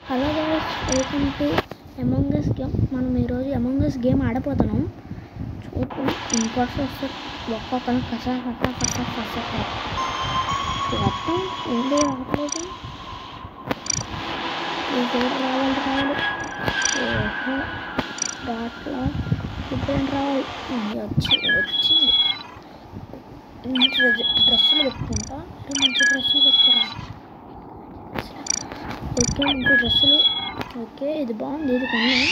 Hello guys welcome to Among Us game మనం ఈరోజు among us game ఆడపోతున్నాం చూద్దాం ఇంకోటి వస్తే ఒక్కొక్కరు కస కస కస కస చూద్దాం ఏంటి రావట్లేదు ఈ పేరు రావాలి రావాలి ఓహో దాంట్లో ఇప్పుడు రావాలి ఇది వచ్చి వచ్చింది ఇంటి డ్రెస్సులు పెట్టుకుంటా అరే మంచి డ్రెస్సులు పెట్టుకురా ఓకే ఇంకో డ్రెస్సులు ఓకే ఇది బాగుంది ఇది కొన్నా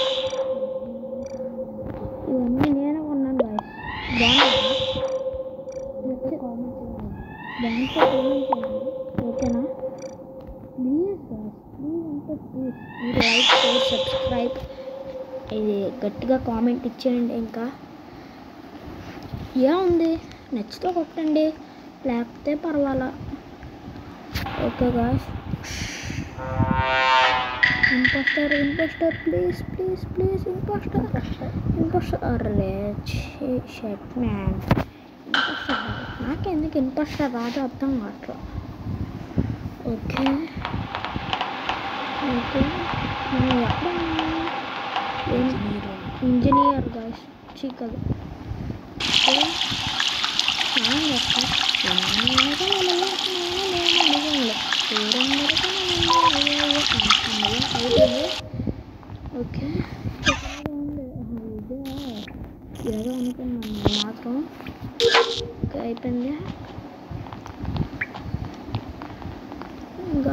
ఇవన్నీ నేనే కొన్నాను గాయస్ బాగుంది బాగుంటే కామెంట్ చేయండి ఓకేనా ప్లీజ్ ప్లీజ్ అంటే ప్లీజ్ మీరు లైక్ షేర్ సబ్స్క్రైబ్ ఇది గట్టిగా కామెంట్ ఇచ్చేయండి ఇంకా ఏముంది నచ్చితే కొట్టండి లేకపోతే పర్వాలా okay guys imposter imposter please please please imposter imposter అరే షెట్ మ్యాన్ ఇంపోస్టర్ నాకెందుకు ఇంపోస్టర్ రాదు అర్థం కావట్లా ఓకే ఓకే మనం ఎక్కడ ఇంజనీర్ గాయస్ చీకదు ఓకే స్నానం చేస్తా ఓకే ఏదో అనుకున్నాను నేను మాత్రం ఓకే అయిపోయింది ఇంకా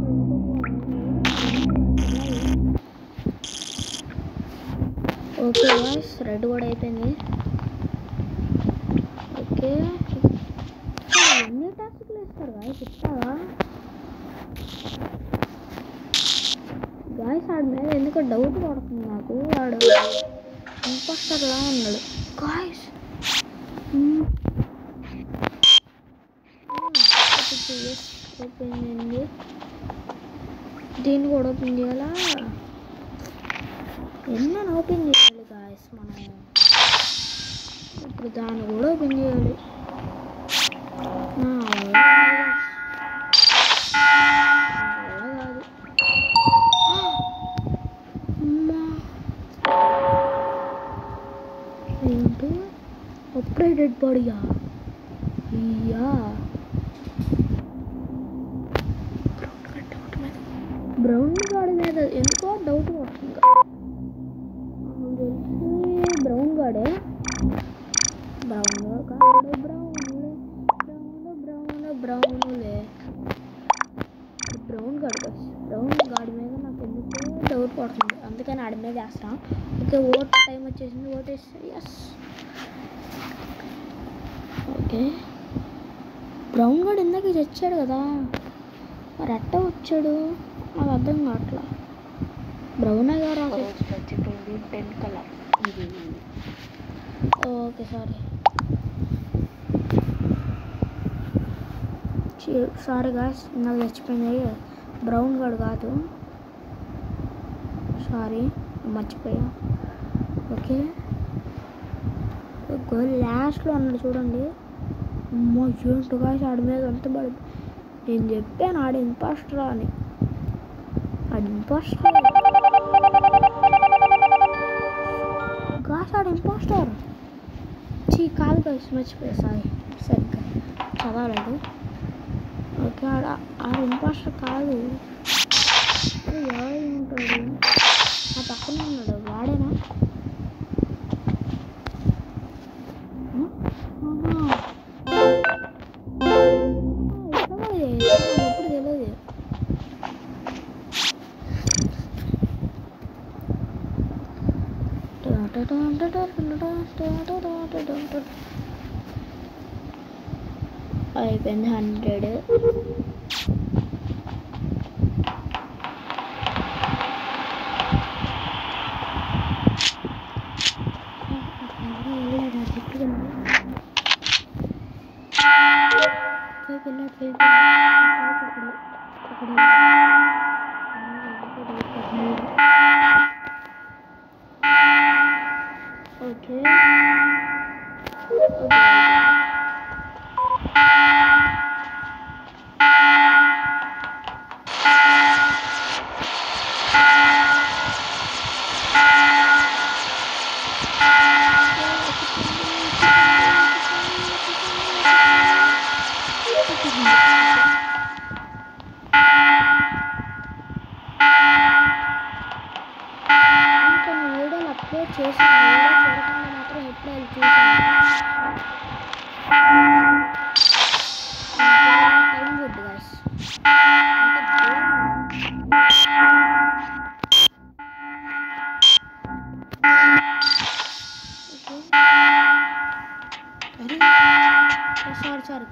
ఓకే వాయిస్ రెడ్ కూడా అయిపోయింది ఓకే ఎన్ని టాస్క్లు ఇస్తారు గాయస్ ఇస్తావా గాయస్ ఆడి మీద ఎందుకో డౌట్ పడుతుంది నాకు వాడు ఇంపోస్టర్లా ఉన్నాడు గాయస్ ఓపెన్ చేయండి దీన్ని కూడా ఓపెన్ చేయాలా ఎన్నో ఓపెన్ చేయాలి గాయస్ మనం ఇప్పుడు దాన్ని కూడా ఓపెన్ చేయాలి నా వల్ల కాదు. నా వల్ల కాదు అమ్మా ఏంటి అప్పుడే డెడ్ బాడీయా అయ్యా బ్రౌన్ గాడి మీద ఎందుకో డౌట్ పడుతుంది నాకు తెలిసి బ్రౌన్ గాడే బ్రౌన్ గాడు బ్రౌన్ బ్రౌన్ బ్రౌన్ బ్రౌన్లే బ్రౌన్ గాడు బస్ బ్రౌన్ గాడి మీద నాకు ఎందుకు డౌట్ పడుతుంది అందుకని ఆడి మీద వేస్తాం ఓకే ఓట్ టైం వచ్చేసింది ఓట్ వేస్తే ఎస్ ఓకే బ్రౌన్ గాడు ఇందాక చచ్చాడు కదా మరి అట్ట వచ్చాడు నాకు అర్థం కావట్లా బ్రౌన్ గారు చచ్చిపోయింది టెన్ కలర్ ఇది ఓకే సారీ సారీ గాయస్ నాకు చచ్చిపోయింది బ్రౌన్ గాడు కాదు సారీ మర్చిపోయా ఓకే లాస్ట్లో అన్నాడు చూడండి అమ్మో ఏంటి గాయస్ ఆడి మీద అంత పడి నేను చెప్పాను ఆడ ఇంపాస్టర్ అని ఆడు ఇంపాస్టర్ గాస్ ఆడు ఇంపాస్టర్ చీ కాదు గాయస్ మర్చిపోయా సారీ సరిగ్గా చదవలేదు ఓకే ఆడ ఆడ ఇంపాస్టర్ కాదు ఏ, ఎవరు ఉంటాడు ఆ పక్కన ఉన్నాడు వాడేనా ఆ? ఆహా. ఆ, ఇక్కడ కూడా లేదు. నాకు ఎప్పుడు తెలియదు అయిపోయింది హండ్రెడ్ ఓకే చేసిన వీడియో చూడకుండా మాత్రం ఎప్పుడే వెళ్ళి చూసాను టైం గుడ్ గాయస్ అంటే game sorry sorry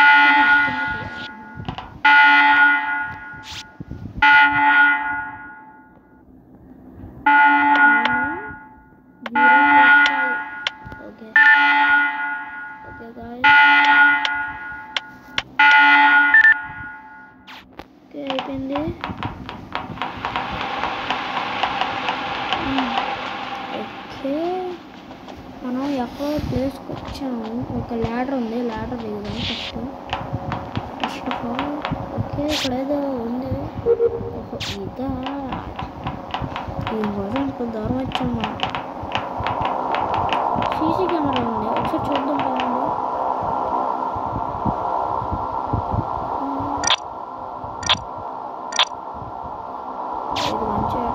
okay okay guys okay అయిపోయింది మ్మ్. ఓకే మనం ఎక్కడో ప్లేస్కి వచ్చాము ఒక ల్యాడర్ ఉంది ల్యాడర్ దిగుదాం first first of all okay ఇక్కడ ఏదో ఉంది ఓహో, ఇదా దీనికోసం ఇంత దూరం వచ్చాం మనం సీసీ కెమెరా ఉంది ఒకసారి చూద్దాం బాగుంది ఇది మంచిగా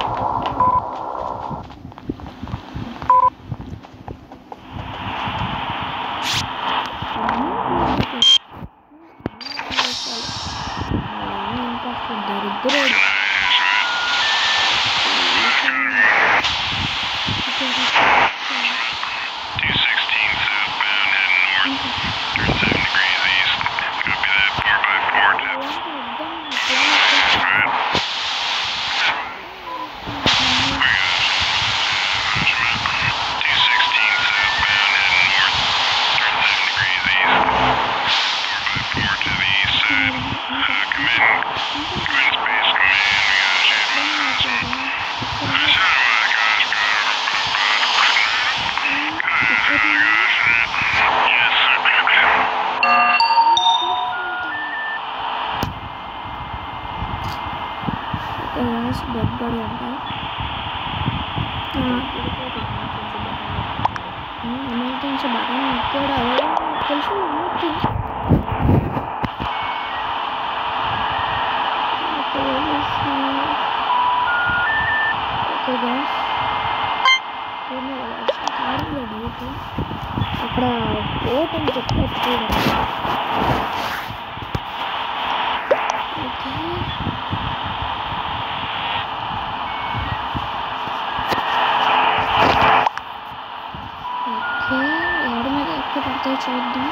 దరిద్రుడు డెడ్ బాడీ అంట ఎమర్జెన్సీ బటన్ కూడా తెలుసు తెలుసు ఓకే గ్యాస్ అక్కడ ఓట్ అని చెప్పి చూడండి ఓకే ఓకే ఎవరి మీద ఎక్కువ పడతాయి చూద్దాం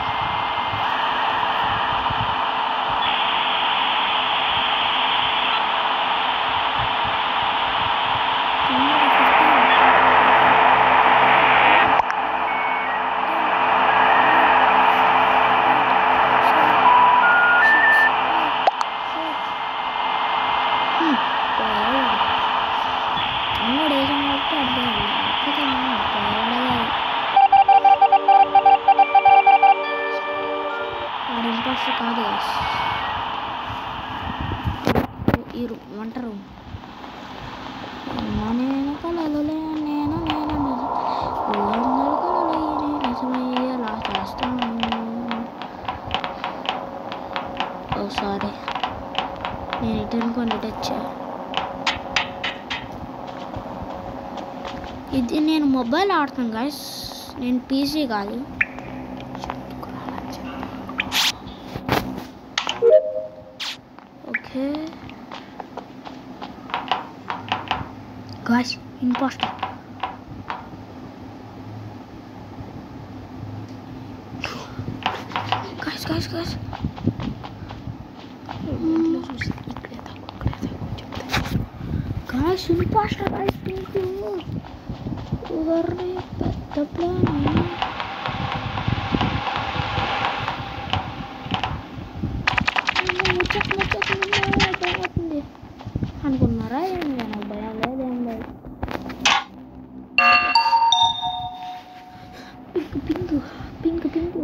అంగడి వేసాం కాబట్టి అర్థం లేకపోతే మనం పోయేవాడే వాడు ఇంపాస్టర్ కాదు guys. ఈ రూమ్ వంట రూమ్ నేను కలలులే నేను నేను నిజం అందరు కలలు నిజమయ్యేలా చేస్తాను ఓ సారీ నేను ఇటు అనుకోండి ఇటు వచ్చా ఇది నేను మొబైల్ ఆడుతాను గాయస్ నేను పీసీ కాదు okay guys imposter guys guys guys guys imposter guys మీకు ఊరి పెద్ద ప్లాన్ ముచ్చట ముచ్చట భయమవుతుంది అనుకున్నారా ఏమి నాకు భయం లేదు ఏం లేదు pink pink pink pink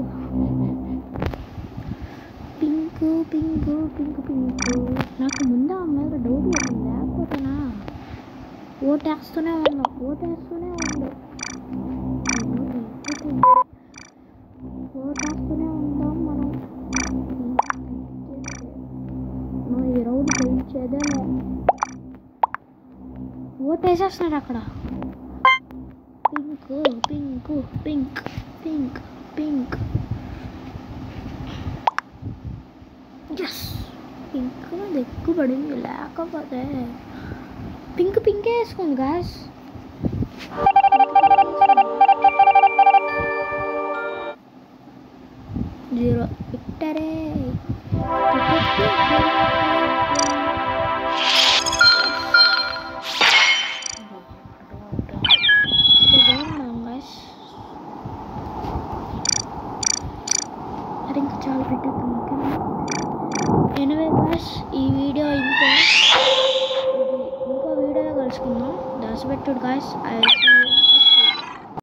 pink pink pink pink నాకు ముందు ఆ మీద డౌట్ వచ్చింది లేకపోతేనా ఓటేస్తూనే ఉన్నా ఓటేస్తూనే ఉంది ఓటేస్తూనే ఉందాం మనం మనం ఈ రౌండ్ గెలిచేదే ఓటేసేస్తున్నాడు అక్కడ pink pink pink pink pink yes pink అది ఎక్కువ పడింది లేకపోతే పింక్ పింకే వేసుకోండి గాయస్ జీరో ఇట్టరే బాగున్నాం గాయస్ అది ఇంకా చాలా పెట్టేద్దాం ఓకేనా ఎనివే గాయస్ ఈ వీడియో ఇంతే ఇది ఇంకో వీడియోలో కలుసుకుందాం దాచిపెట్టుడు గాయస్ ఐ